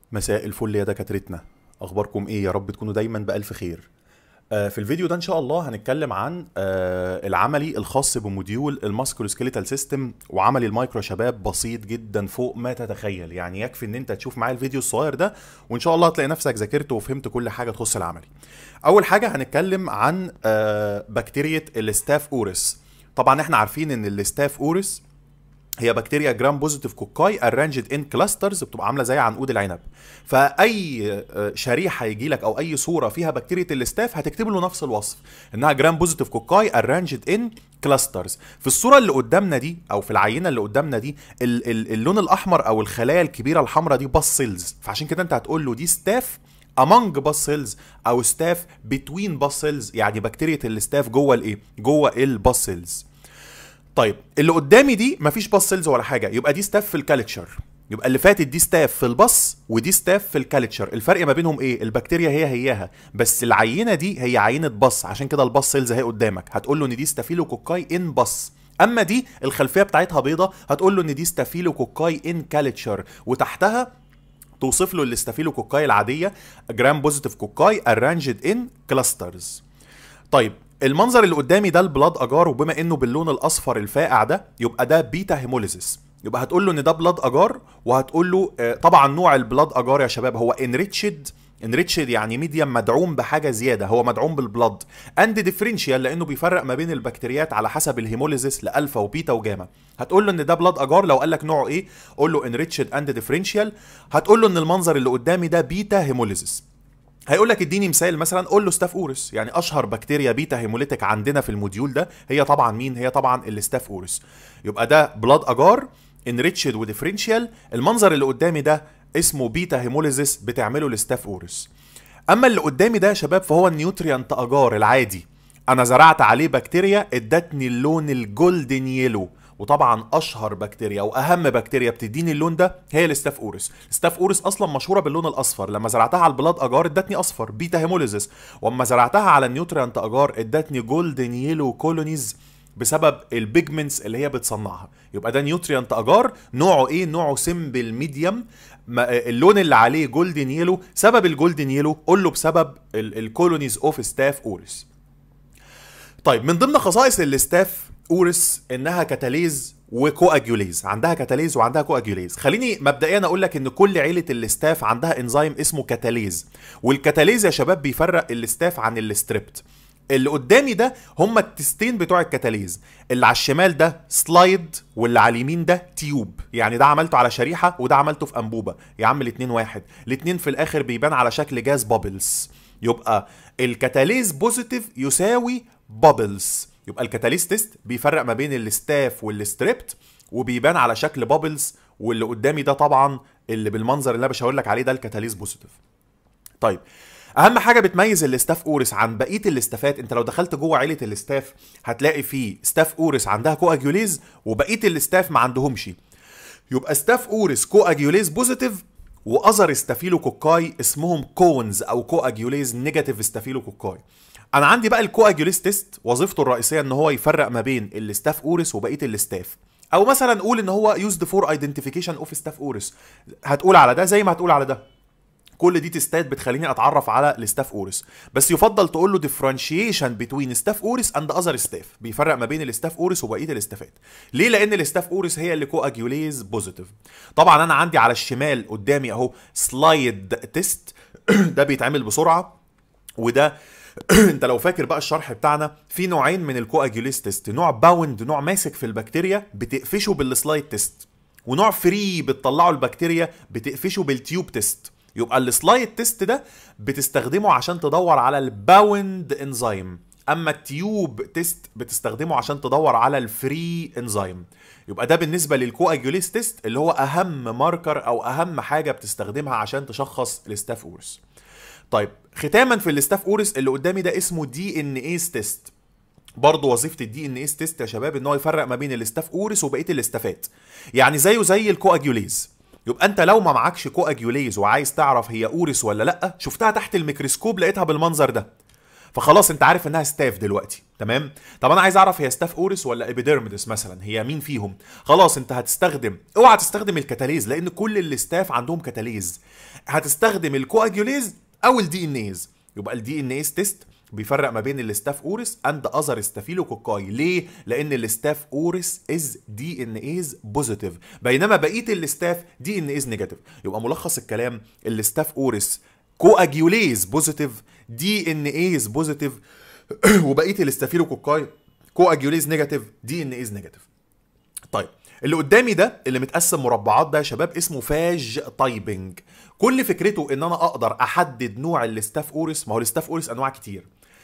مساء الفل يا دكاترتنا اخباركم ايه يا رب تكونوا دايما بالف خير آه، في الفيديو ده ان شاء الله هنتكلم عن آه، العملي الخاص بموديول الماسكولوسكيليتال سيستم وعملي المايكرو شباب بسيط جدا فوق ما تتخيل يعني يكفي ان انت تشوف معايا الفيديو الصغير ده وان شاء الله هتلاقي نفسك ذاكرت وفهمت كل حاجه تخص العملي اول حاجه هنتكلم عن آه، بكتيريا الستاف اورس طبعا احنا عارفين ان الستاف اورس هي بكتيريا جرام بوزيتيف كوكاي ارانجد ان كلاسترز بتبقى عامله زي عنقود العنب فاي آه، شريحه يجي لك او اي صوره فيها بكتيريا الاستاف هتكتب له نفس الوصف انها جرام بوزيتيف كوكاي ارانجد ان كلاسترز في الصوره اللي قدامنا دي او في العينه اللي قدامنا دي ال- ال- اللون الاحمر او الخلايا الكبيره الحمراء دي باس سيلز فعشان كده انت هتقول له دي ستاف among باس سيلز او ستاف between باس سيلز يعني بكتيريا الاستاف جوه الايه جوه الباس سيلز طيب اللي قدامي دي مفيش باس سيلز ولا حاجه يبقى دي ستاف في الكالتشر يبقى اللي فاتت دي ستاف في البص ودي ستاف في الكالتشر الفرق ما بينهم ايه البكتيريا هي هياها بس العينه دي هي عينه بص عشان كده البص سيلز اهي قدامك هتقول له ان دي ستافيلوكوكاي ان بص اما دي الخلفيه بتاعتها بيضه هتقول له ان دي ستافيلوكوكاي ان كالتشر وتحتها توصف له الاستافيلوكوكاي العاديه جرام بوزيتيف كوكاي ارانجد ان كلاسترز طيب المنظر اللي قدامي ده البلاد اجار وبما انه باللون الاصفر الفاقع ده يبقى ده بيتا هيموليزيس يبقى هتقول له ان ده بلاد اجار وهتقول له آه، طبعا نوع البلاد اجار يا شباب هو انريتشد انريتشد يعني ميديم مدعوم بحاجه زياده هو مدعوم بالبلاد اند ديفرنشيال لانه بيفرق ما بين البكتيريات على حسب الهيموليزيس لالفا وبيتا وجاما هتقول له ان ده بلاد اجار لو قال لك نوعه ايه قول له انريتشد اند ديفرنشيال هتقول له ان المنظر اللي قدامي ده بيتا هيموليزيس هيقول لك اديني مثال مثلا قول له ستاف اورس يعني اشهر بكتيريا بيتا هيموليتيك عندنا في الموديول ده هي طبعا مين هي طبعا الستاف اورس يبقى ده بلاد اجار انريتشد وديفرنشيال المنظر اللي قدامي ده اسمه بيتا هيموليزيس بتعمله الستاف اورس اما اللي قدامي ده يا شباب فهو النيوتريانت اجار العادي انا زرعت عليه بكتيريا ادتني اللون الجولدن يلو وطبعا اشهر بكتيريا واهم بكتيريا بتديني اللون ده هي الستاف اورس الستاف اورس اصلا مشهوره باللون الاصفر لما زرعتها على البلاد اجار ادتني اصفر بيتا هيموليزيس واما زرعتها على النيوتريانت اجار ادتني جولدن يلو كولونيز بسبب البيجمنتس اللي هي بتصنعها يبقى ده نيوتريانت اجار نوعه ايه نوعه سيمبل ميديوم اللون اللي عليه جولدن يلو سبب الجولدن يلو قول له بسبب الكولونيز اوف ستاف اورس طيب من ضمن خصائص الستاف اورس انها كاتاليز وكواجوليز عندها كاتاليز وعندها كواجوليز خليني مبدئيا اقول لك ان كل عيله الستاف عندها انزيم اسمه كاتاليز والكاتاليز يا شباب بيفرق الستاف عن الستريبت اللي قدامي ده هما التستين بتوع الكتاليز اللي على الشمال ده سلايد واللي على اليمين ده تيوب يعني ده عملته على شريحه وده عملته في انبوبه يا عم الاتنين واحد الاتنين في الاخر بيبان على شكل جاز بابلز يبقى الكتاليز بوزيتيف يساوي بابلز يبقى الكتاليز تيست بيفرق ما بين الستاف والستريبت وبيبان على شكل بابلز واللي قدامي ده طبعا اللي بالمنظر اللي انا بشاور لك عليه ده الكتاليز بوزيتيف طيب اهم حاجه بتميز الاستاف اورس عن بقيه الاستافات انت لو دخلت جوه عيله الاستاف هتلاقي فيه ستاف اورس عندها كواجوليز وبقيه الاستاف ما عندهمش يبقى ستاف اورس كواجوليز بوزيتيف واذر ستافيلوكوكاي اسمهم كونز او كواجوليز نيجاتيف ستافيلوكوكاي انا عندي بقى الكواجوليز تيست وظيفته الرئيسيه ان هو يفرق ما بين الستاف اورس وبقيه الاستاف او مثلا نقول ان هو يوزد فور ايدنتيفيكيشن اوف ستاف اورس هتقول على ده زي ما هتقول على ده كل دي تستات بتخليني اتعرف على الستاف اورس بس يفضل تقول له ديفرنشيشن بتوين ستاف اورس اند اذر ستاف بيفرق ما بين الستاف اورس وبقيه الاستافات ليه لان الستاف اورس هي اللي كواجوليز بوزيتيف طبعا انا عندي على الشمال قدامي اهو سلايد تيست ده بيتعمل بسرعه وده انت لو فاكر بقى الشرح بتاعنا في نوعين من الكواجوليز تيست نوع باوند نوع ماسك في البكتيريا بتقفشه بالسلايد تيست ونوع فري بتطلعه البكتيريا بتقفشه بالتيوب تيست يبقى السلايد تيست ده بتستخدمه عشان تدور على الباوند انزيم اما التيوب تيست بتستخدمه عشان تدور على الفري انزيم يبقى ده بالنسبه للكواجوليز تيست اللي هو اهم ماركر او اهم حاجه بتستخدمها عشان تشخص الستاف اورس طيب ختاما في الستاف اورس اللي قدامي ده اسمه دي ان ايز تيست برضه وظيفه الدي ان ايز تيست يا شباب ان هو يفرق ما بين الاستاف اورس وبقيه الاستافات يعني زيه زي الكواجوليز يبقى انت لو ما معكش كواجوليز وعايز تعرف هي اورس ولا لا شفتها تحت الميكروسكوب لقيتها بالمنظر ده فخلاص انت عارف انها ستاف دلوقتي تمام طب انا عايز اعرف هي ستاف اورس ولا ابيديرميدس مثلا هي مين فيهم خلاص انت هتستخدم اوعى تستخدم الكتاليز لان كل الستاف عندهم كتاليز هتستخدم الكواجيوليز او الدي ان ايز يبقى الدي ان ايز تيست بيفرق ما بين الستاف اورس اند اذر ستافيلوكوكاي ليه لان الستاف اورس از دي ان ايز بوزيتيف بينما بقيه الستاف دي ان ايز نيجاتيف يبقى ملخص الكلام الستاف اورس كواجيوليز بوزيتيف دي ان ايز بوزيتيف وبقيه الاستافيلوكوكاي كواجيوليز نيجاتيف دي ان ايز نيجاتيف طيب اللي قدامي ده اللي متقسم مربعات ده يا شباب اسمه فاج تايبنج كل فكرته ان انا اقدر احدد نوع الاستاف اورس ما هو الاستاف اورس انواع كتير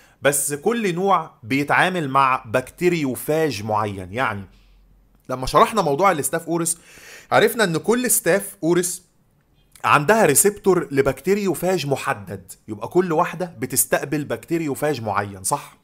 بس كل نوع بيتعامل مع بكتيريوفاج معين يعني لما شرحنا موضوع الاستاف اورس عرفنا ان كل ستاف اورس عندها ريسبتور لبكتيريوفاج محدد يبقى كل واحده بتستقبل بكتيريوفاج معين صح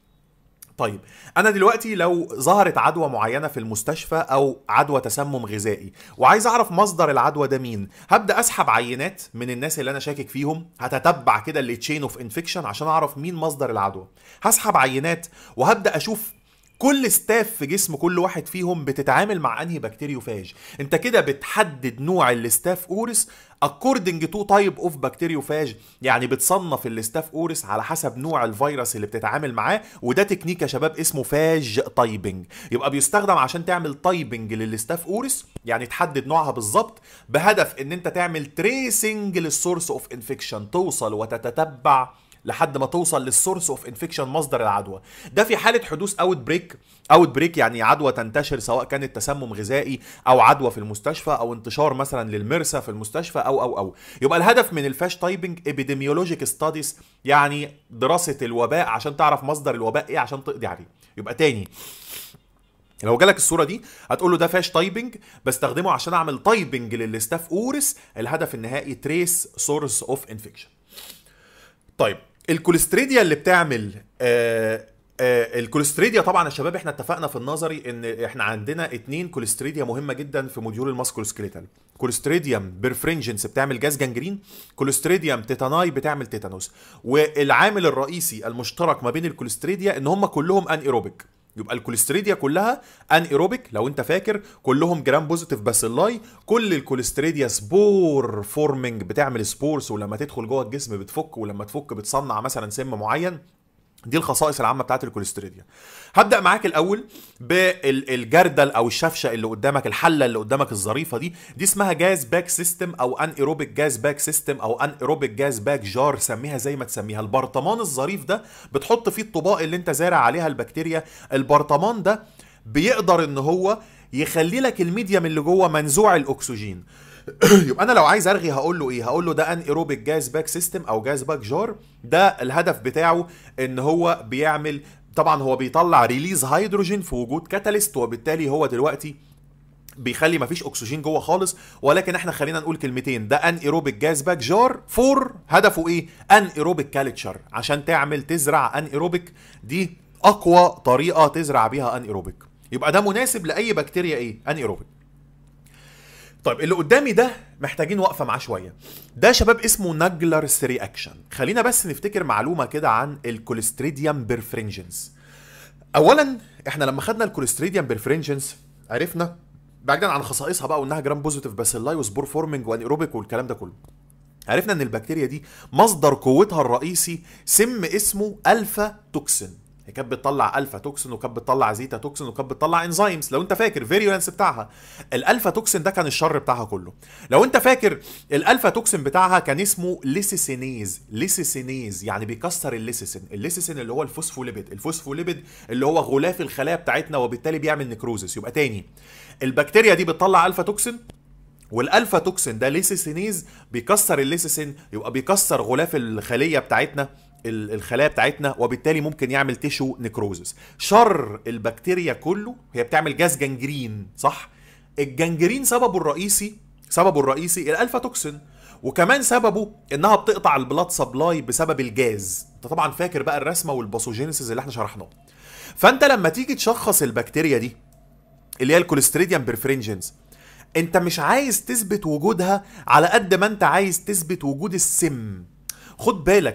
طيب انا دلوقتي لو ظهرت عدوى معينه في المستشفى او عدوى تسمم غذائي وعايز اعرف مصدر العدوى ده مين هبدا اسحب عينات من الناس اللي انا شاكك فيهم هتتبع كده التشين اوف انفكشن عشان اعرف مين مصدر العدوى هسحب عينات وهبدا اشوف كل ستاف في جسم كل واحد فيهم بتتعامل مع انهي بكتيريوفاج انت كده بتحدد نوع الستاف اورس according to type of bacteriophage يعني بتصنف الستاف اورس على حسب نوع الفيروس اللي بتتعامل معاه وده تكنيك يا شباب اسمه فاج تايبنج يبقى بيستخدم عشان تعمل تايبنج للستاف اورس يعني تحدد نوعها بالظبط بهدف ان انت تعمل تريسنج للسورس اوف انفكشن توصل وتتتبع لحد ما توصل للسورس اوف انفكشن مصدر العدوى ده في حاله حدوث اوت بريك اوت بريك يعني عدوى تنتشر سواء كانت تسمم غذائي او عدوى في المستشفى او انتشار مثلا للمرسى في المستشفى او او او يبقى الهدف من الفاش تايبنج ابيديميولوجيك ستاديز يعني دراسه الوباء عشان تعرف مصدر الوباء ايه عشان تقضي عليه يبقى تاني لو جالك الصوره دي هتقول له ده فاش تايبنج بستخدمه عشان اعمل تايبنج للستاف اورس الهدف النهائي تريس سورس اوف انفكشن طيب الكوليستريديا اللي بتعمل آه آه الكوليستريديا طبعا يا شباب احنا اتفقنا في النظري ان احنا عندنا اتنين كوليستريديا مهمه جدا في موديول الماسكولوسكليتال كوليستريديوم بيرفرنجنس بتعمل جاز جانجرين كوليستريديوم تيتاناي بتعمل تيتانوس والعامل الرئيسي المشترك ما بين الكوليستريديا ان هم كلهم ان ايروبيك يبقى الكوليستريديا كلها ان ايروبيك لو انت فاكر كلهم جرام بوزيتيف باسيلاي كل الكوليستريديا سبور فورمنج بتعمل سبورز ولما تدخل جوه الجسم بتفك ولما تفك بتصنع مثلا سم معين دي الخصائص العامه بتاعت الكوليستريديا هبدا معاك الاول بالجردل او الشفشه اللي قدامك الحله اللي قدامك الظريفه دي دي اسمها جاز باك سيستم او ان ايروبيك جاز باك سيستم او ان ايروبيك جاز باك جار سميها زي ما تسميها البرطمان الظريف ده بتحط فيه الطباق اللي انت زارع عليها البكتيريا البرطمان ده بيقدر ان هو يخلي لك الميديم اللي جوه منزوع الاكسجين يبقى انا لو عايز ارغي هقول له ايه هقول له ده ان ايروبيك جاز باك سيستم او جاز باك جار ده الهدف بتاعه ان هو بيعمل طبعا هو بيطلع ريليز هيدروجين في وجود كاتاليست وبالتالي هو دلوقتي بيخلي مفيش اكسجين جوه خالص ولكن احنا خلينا نقول كلمتين ده ان ايروبيك جاز باك جار فور هدفه ايه ان ايروبيك كالتشر عشان تعمل تزرع ان ايروبيك دي اقوى طريقه تزرع بيها ان ايروبيك يبقى ده مناسب لاي بكتيريا ايه ان ايروبيك طيب اللي قدامي ده محتاجين وقفه معاه شويه ده شباب اسمه ناجلرز رياكشن خلينا بس نفتكر معلومه كده عن الكوليستريديوم بيرفرنجنس اولا احنا لما خدنا الكوليستريديوم بيرفرنجنس عرفنا بعيدا عن خصائصها بقى وانها جرام بوزيتيف باسيلاي وسبور فورمنج وانيروبيك والكلام ده كله عرفنا ان البكتيريا دي مصدر قوتها الرئيسي سم اسمه الفا توكسين هي كانت بتطلع الفا توكسين وكانت بتطلع زيتا توكسين وكانت بتطلع انزيمز لو انت فاكر فيريولانس بتاعها الالفا توكسين ده كان الشر بتاعها كله لو انت فاكر الالفا توكسين بتاعها كان اسمه ليسيسينيز ليسيسينيز يعني بيكسر الليسيسين الليسيسين اللي هو الفوسفوليبيد الفوسفوليبيد اللي هو غلاف الخلايا بتاعتنا وبالتالي بيعمل نكروزس يبقى تاني البكتيريا دي بتطلع الفا توكسين والالفا توكسين ده ليسيسينيز بيكسر الليسيسين يبقى بيكسر غلاف الخليه بتاعتنا الخلايا بتاعتنا وبالتالي ممكن يعمل تيشو نكروزس شر البكتيريا كله هي بتعمل جاز جنجرين صح الجنجرين سببه الرئيسي سببه الرئيسي الالفا توكسين وكمان سببه انها بتقطع البلاد سبلاي بسبب الجاز انت طبعا فاكر بقى الرسمه والباثوجينيسيس اللي احنا شرحناه فانت لما تيجي تشخص البكتيريا دي اللي هي الكوليستريديوم بيرفرنجنس انت مش عايز تثبت وجودها على قد ما انت عايز تثبت وجود السم خد بالك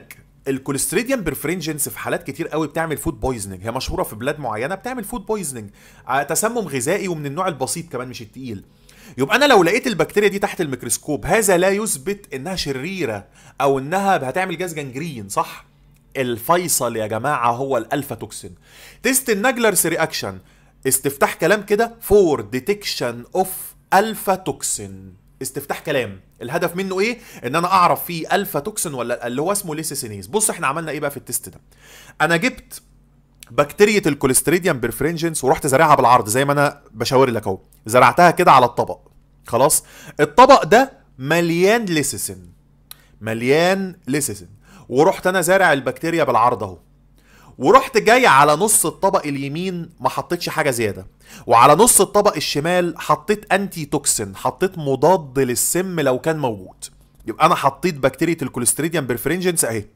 الكوليستريديوم برفرنجنس في حالات كتير قوي بتعمل فود بويزنج هي مشهوره في بلاد معينه بتعمل فود بويزنج تسمم غذائي ومن النوع البسيط كمان مش التقيل يبقى انا لو لقيت البكتيريا دي تحت الميكروسكوب هذا لا يثبت انها شريره او انها هتعمل جاز جنجرين صح الفيصل يا جماعه هو الالفا توكسين تيست النجلرز رياكشن استفتاح كلام كده فور ديتكشن اوف الفا توكسين استفتاح كلام الهدف منه ايه ان انا اعرف فيه الفا توكسين ولا اللي هو اسمه ليسيسينيز بص احنا عملنا ايه بقى في التيست ده انا جبت بكتيريا الكوليستريديوم برفرنجنس ورحت زارعها بالعرض زي ما انا بشاور لك اهو زرعتها كده على الطبق خلاص الطبق ده مليان ليسيسين مليان ليسيسين ورحت انا زارع البكتيريا بالعرض اهو ورحت جاي على نص الطبق اليمين ما حطيتش حاجه زياده وعلى نص الطبق الشمال حطيت انتي توكسين حطيت مضاد للسم لو كان موجود يبقى انا حطيت بكتيريا الكوليستريديوم برفرنجنس اهي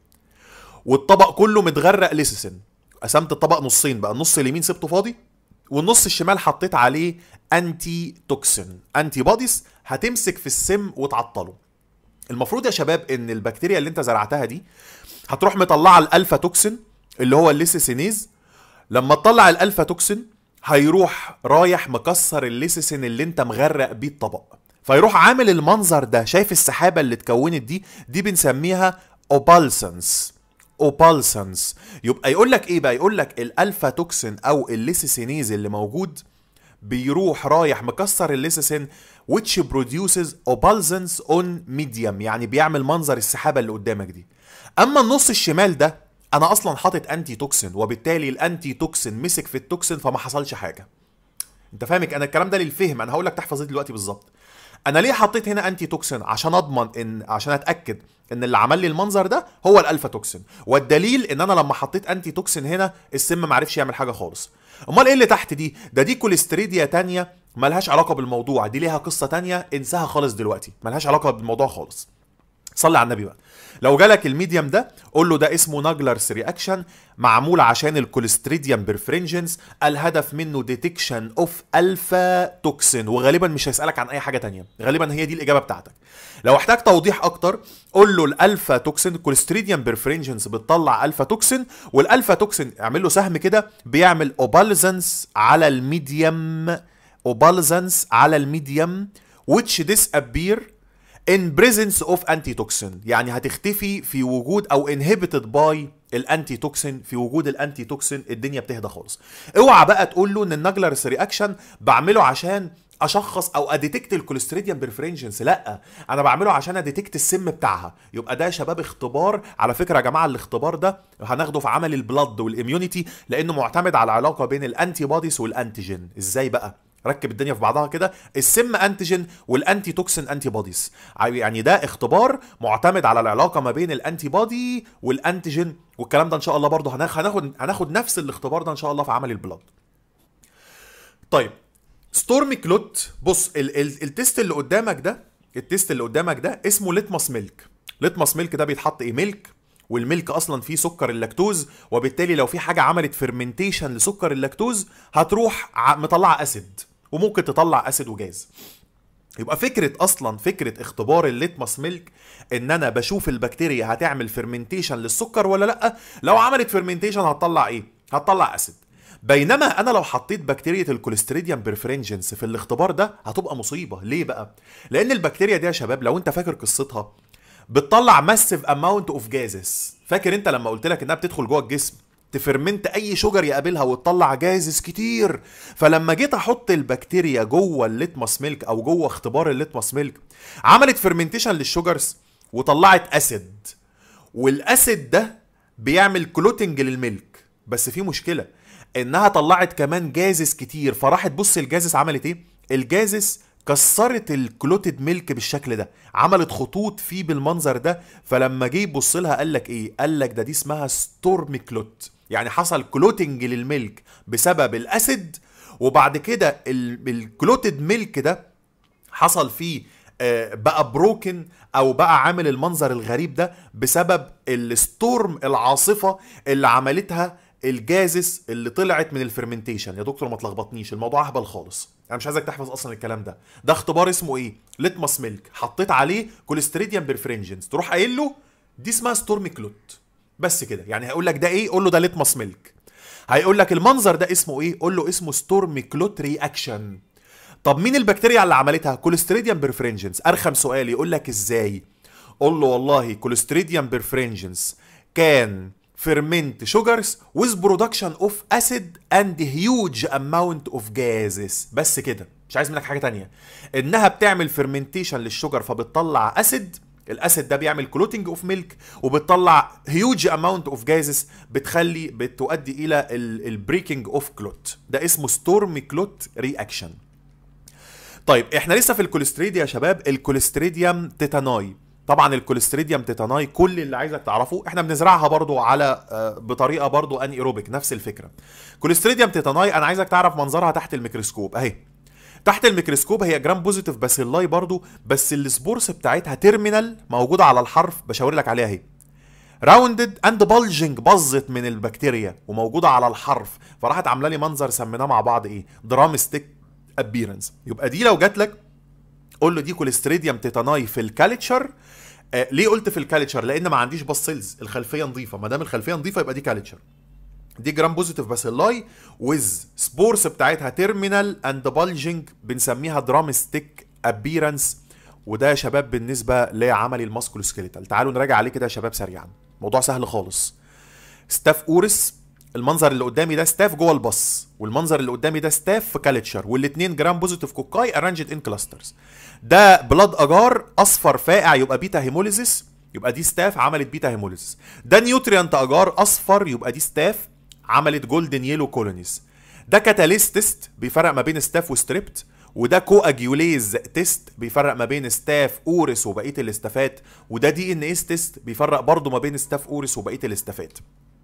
والطبق كله متغرق ليسيسين قسمت الطبق نصين بقى النص اليمين سبته فاضي والنص الشمال حطيت عليه انتي توكسين انتي بوديز هتمسك في السم وتعطله المفروض يا شباب ان البكتيريا اللي انت زرعتها دي هتروح مطلعه الالفا توكسين اللي هو الليسيسينيز لما تطلع الالفا توكسين هيروح رايح مكسر الليسيسين اللي انت مغرق بيه الطبق فيروح عامل المنظر ده شايف السحابه اللي اتكونت دي دي بنسميها اوبالسنس اوبالسنس يبقى يقول لك ايه بقى يقول لك الالفا توكسين او الليسيسينيز اللي موجود بيروح رايح مكسر الليسيسين which produces opalescence on medium يعني بيعمل منظر السحابه اللي قدامك دي اما النص الشمال ده انا اصلا حاطط انتي توكسين وبالتالي الانتي توكسين مسك في التوكسين فما حصلش حاجه انت فاهمك انا الكلام ده للفهم انا هقول لك تحفظ دلوقتي بالظبط انا ليه حطيت هنا انتي توكسين عشان اضمن ان عشان اتاكد ان اللي عمل لي المنظر ده هو الالفا توكسين والدليل ان انا لما حطيت انتي توكسين هنا السم ما عرفش يعمل حاجه خالص امال ايه اللي تحت دي ده دي كوليستريديا تانية ملهاش علاقه بالموضوع دي ليها قصه تانية انساها خالص دلوقتي ملهاش علاقه بالموضوع خالص صلي على النبي بقى لو جالك الميديم ده قول له ده اسمه ناجلرز رياكشن معمول عشان الكوليستريديوم برفرنجنس الهدف منه ديتكشن اوف الفا توكسين وغالبا مش هيسالك عن اي حاجه تانية غالبا هي دي الاجابه بتاعتك لو احتاج توضيح اكتر قول له الالفا توكسين الكوليستريديوم برفرنجنس بتطلع الفا توكسين والالفا توكسين اعمل له سهم كده بيعمل اوبالزنس على الميديم اوبالزنس على الميديم which disappear in presence of antitoxin يعني هتختفي في وجود او inhibited by الانتي توكسين في وجود الانتي توكسين الدنيا بتهدى خالص اوعى بقى تقول له ان النجلرس رياكشن بعمله عشان اشخص او اديتكت الكوليستريديوم برفرنجنس لا انا بعمله عشان اديتكت السم بتاعها يبقى ده يا شباب اختبار على فكره يا جماعه الاختبار ده هناخده في عمل البلد والاميونيتي لانه معتمد على العلاقه بين الانتي بوديز والانتيجين ازاي بقى ركب الدنيا في بعضها كده السم انتيجين والانتي توكسين انتي بوديز يعني ده اختبار معتمد على العلاقه ما بين الانتي بودي والانتيجين والكلام ده ان شاء الله برضه هناخد هناخد نفس الاختبار ده ان شاء الله في عمل البلاد طيب ستورم كلوت بص ال ال التست اللي قدامك ده التست اللي قدامك ده اسمه ليتماس ميلك ليتماس ميلك ده بيتحط ايه ميلك والميلك اصلا فيه سكر اللاكتوز وبالتالي لو في حاجه عملت فيرمنتيشن لسكر اللاكتوز هتروح مطلعه اسيد وممكن تطلع اسيد وجاز يبقى فكره اصلا فكره اختبار الليتماس ميلك ان انا بشوف البكتيريا هتعمل فيرمنتيشن للسكر ولا لا لو عملت فيرمنتيشن هتطلع ايه هتطلع اسيد بينما انا لو حطيت بكتيريا الكوليستريديوم برفرنجنس في الاختبار ده هتبقى مصيبه ليه بقى لان البكتيريا دي يا شباب لو انت فاكر قصتها بتطلع ماسيف اماونت اوف جازز فاكر انت لما قلت لك انها بتدخل جوه الجسم تفرمنت اي شجر يقابلها وتطلع جازز كتير فلما جيت احط البكتيريا جوه الليتماس ميلك او جوه اختبار الليتماس ميلك عملت فيرمنتيشن للشجرز وطلعت اسيد والاسيد ده بيعمل كلوتنج للميلك بس في مشكله انها طلعت كمان جازز كتير فراحت بص الجازز عملت ايه الجازز كسرت الكلوتد ميلك بالشكل ده عملت خطوط فيه بالمنظر ده فلما جه يبص لها قال لك ايه قال لك ده دي اسمها ستورم كلوت يعني حصل كلوتنج للميلك بسبب الاسيد وبعد كده الكلوتد ميلك ده حصل فيه بقى بروكن او بقى عامل المنظر الغريب ده بسبب الستورم العاصفه اللي عملتها الجازس اللي طلعت من الفرمنتيشن يا دكتور ما تلخبطنيش الموضوع اهبل خالص انا مش عايزك تحفظ اصلا الكلام ده ده اختبار اسمه ايه ليتماس ميلك حطيت عليه كوليستريديوم برفرنجنس تروح قايل له دي اسمها ستورم كلوت بس كده يعني هيقول لك ده ايه قول له ده ليتمس ميلك هيقول لك المنظر ده اسمه ايه قول له اسمه ستورم كلوت رياكشن طب مين البكتيريا اللي عملتها كوليستريديوم بيرفرنجنس ارخم سؤال يقول لك ازاي قول له والله كوليستريديوم بيرفرنجنس كان ferment sugars with production of acid and huge amount of gases بس كده مش عايز منك حاجه تانية انها بتعمل fermentation للشجر فبتطلع اسيد الاسيد ده بيعمل كلوتنج اوف ميلك وبتطلع هيوج اماونت اوف جازز بتخلي بتؤدي الى البريكنج اوف كلوت ده اسمه ستورم كلوت رياكشن طيب احنا لسه في الكوليستريديا يا شباب الكوليستريديوم تيتاناي طبعا الكوليستريديوم تيتاناي كل اللي عايزك تعرفه احنا بنزرعها برضو على آه، بطريقه برضو ان ايروبيك نفس الفكره كوليستريديوم تيتاناي انا عايزك تعرف منظرها تحت الميكروسكوب اهي تحت الميكروسكوب هي جرام بوزيتيف باسيلاي برضو بس السبورس بتاعتها تيرمينال موجوده على الحرف بشاور لك عليها اهي راوندد اند بلجنج باظت من البكتيريا وموجوده على الحرف فراحت عامله لي منظر سميناه مع بعض ايه درام ستيك ابيرنس يبقى دي لو جات لك قول له دي كوليستريديوم تيتاناي في الكالتشر آه ليه قلت في الكالتشر لان ما عنديش باسيلز الخلفيه نظيفه ما دام الخلفيه نظيفه يبقى دي كالتشر دي جرام بوزيتيف باسيلاي ويز سبورس بتاعتها تيرمينال اند بلجنج بنسميها درام ستيك ابيرنس وده يا شباب بالنسبه لعملي الماسكولوسكيليتال تعالوا نراجع عليه كده يا شباب سريعا موضوع سهل خالص ستاف اورس المنظر اللي قدامي ده ستاف جوه البص والمنظر اللي قدامي ده ستاف في كالتشر والاثنين جرام بوزيتيف كوكاي ارانجد ان كلاسترز ده بلاد اجار اصفر فاقع يبقى بيتا هيموليزيس يبقى دي ستاف عملت بيتا هيموليزيس ده نيوتريانت اجار اصفر يبقى دي ستاف عملت جولدن يلو كولونيز ده كاتاليست تيست بيفرق ما بين ستاف وستريبت وده كواجيوليز تيست بيفرق ما بين ستاف اورس وبقيه الاستافات وده دي ان اس تيست بيفرق برضه ما بين ستاف اورس وبقيه الاستافات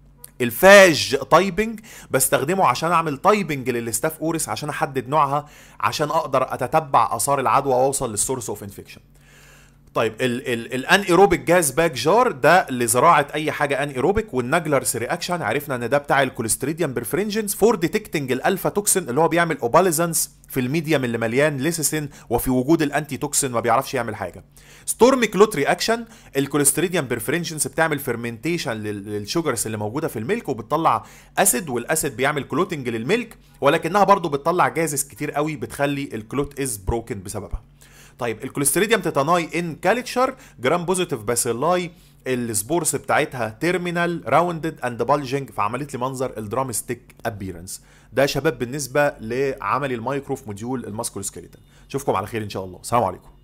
الفاج تايبنج بستخدمه عشان اعمل تايبنج للستاف اورس عشان احدد نوعها عشان اقدر اتتبع اثار العدوى واوصل للسورس اوف انفكشن طيب ال ال الان ايروبيك جاز باك جار ده لزراعه اي حاجه ان ايروبيك والنجلرس رياكشن عرفنا ان ده بتاع الكوليستريديوم برفرنجنس فور ديتكتنج الالفا توكسين اللي هو بيعمل اوباليزنس في الميديم اللي مليان ليسيسين وفي وجود الانتي توكسين ما بيعرفش يعمل حاجه ستورم كلوت رياكشن الكوليستريديوم برفرنجنس بتعمل فيرمنتيشن للشوجرز اللي موجوده في الميلك وبتطلع اسيد والاسيد بيعمل كلوتنج للميلك ولكنها برضو بتطلع جازز كتير قوي بتخلي الكلوت از بروكن بسببها طيب الكوليستريديوم تيتاناي ان كالتشر جرام بوزيتيف باسيلاي السبورس بتاعتها تيرمينال راوندد اند بلجنج فعملت لي منظر الدرام ستيك ابيرنس ده يا شباب بالنسبه لعملي المايكرو في موديول الماسكولوسكيليتال اشوفكم على خير ان شاء الله السلام عليكم